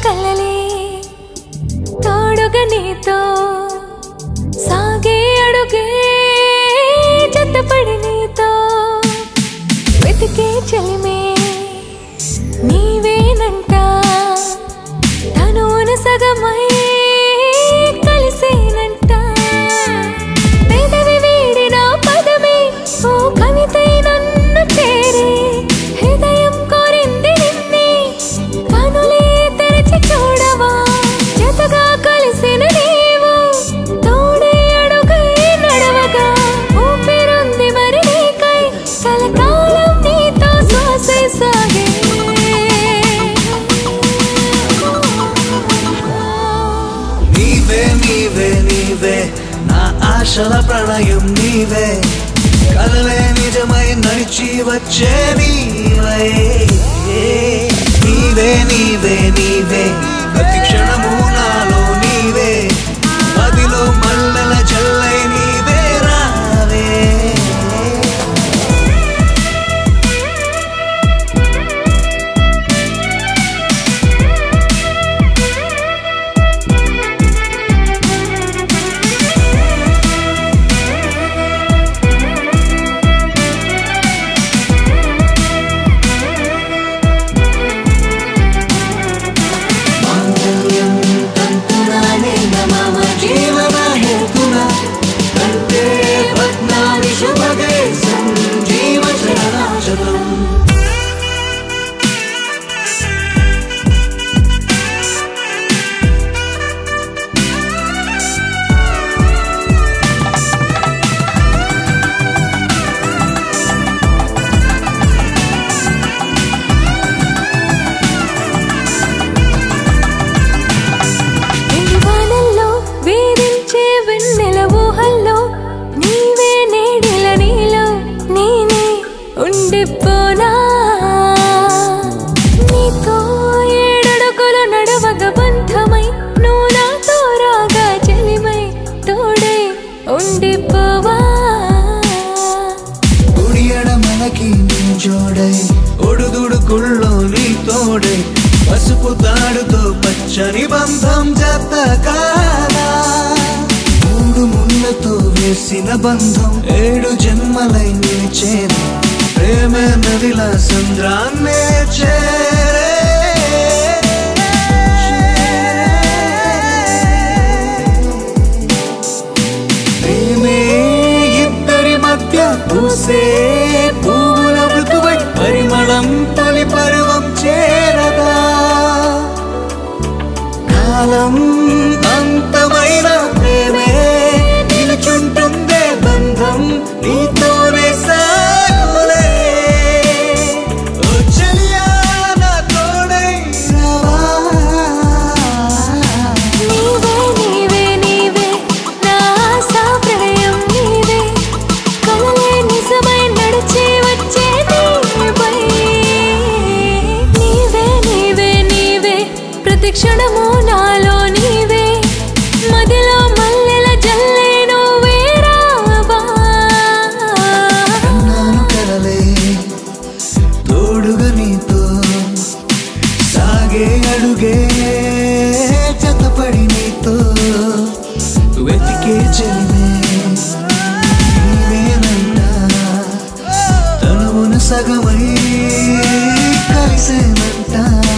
కలలే తోడుగా నీతో సాగే అడుగే జతపడి నీతో వెతికే చెలిమే నీవేనంట తనువును సగమై కలిసేనంట పెదవి వీడిన పదమే ఓ కవితై నన్ను చేరే హృదయం కోరింది నిన్నే కనులే తెరచి చూడవా జతగా కలిసిన నీవు తోడే అడుగై నడవగా ఊపిరుంది మరి నీకై కలకాలం నీతో శ్వాసే సాగే నీవే నీవే నీవే నా ఆశల ప్రణయం నీవే కలలే నిజమై నడిచి వచ్చే నీవే నీవే నీవే నీవే ప్రతి క్షణము నాలో నీవే మదిలో మల్లెల జల్లై నీవే రావే మాంగళ్యం తంతునానే మమ జీవన హేతున కంటే భగ్నాని శుభగే సంజీవ చరణాచలం ఎండు వానల్లో వీరించే వెన్నెల ఊహల్లో నీవే నేడిల నీలో నేనే ఉండిపోనా నీతో ఏడడుగులు నడవగ బంధమై నువ్వు నాతో రాగా చెలిమై తోడే ఉండిపోవా కుడియడ మనకి నీ జోడై ఒడుదుడుకుల్లో నీ తోడై పసుపు తాడుతో పచ్చని బంధం జత కాదా మూడు ముళ్ళతో వేసిన బంధం ఏడు జన్మలై నిలిచేది ప్రేమ నదిల సంద్రాన్నే చేరే ప్రేమే ఇద్దరి మధ్య పూసే పువ్వుల మృతువై పరిమళం తొలి పరువం చేరగా కాలం అంతమైన ప్రేమే నిలుచుంటుందే బంధం నీతోనే సాగులే ఓ చెలియా నా తోడై రావా నీవే నీవే నీవే నా ఆశా ప్రణయం నీవే కలలే నిజమై నడిచి వచ్చే నీవై నీవే నీవే నీవే ప్రతి క్షణము నాలో నీవే మదిలో మల్లెల జల్లే నువ్వే రావా కన్నాను కలలే తోడుగా నీతో సాగే అడుగే జతపడి నీతో వెతికే చెలిమే నీవేనంట తనువున సగమై కలిసేనంట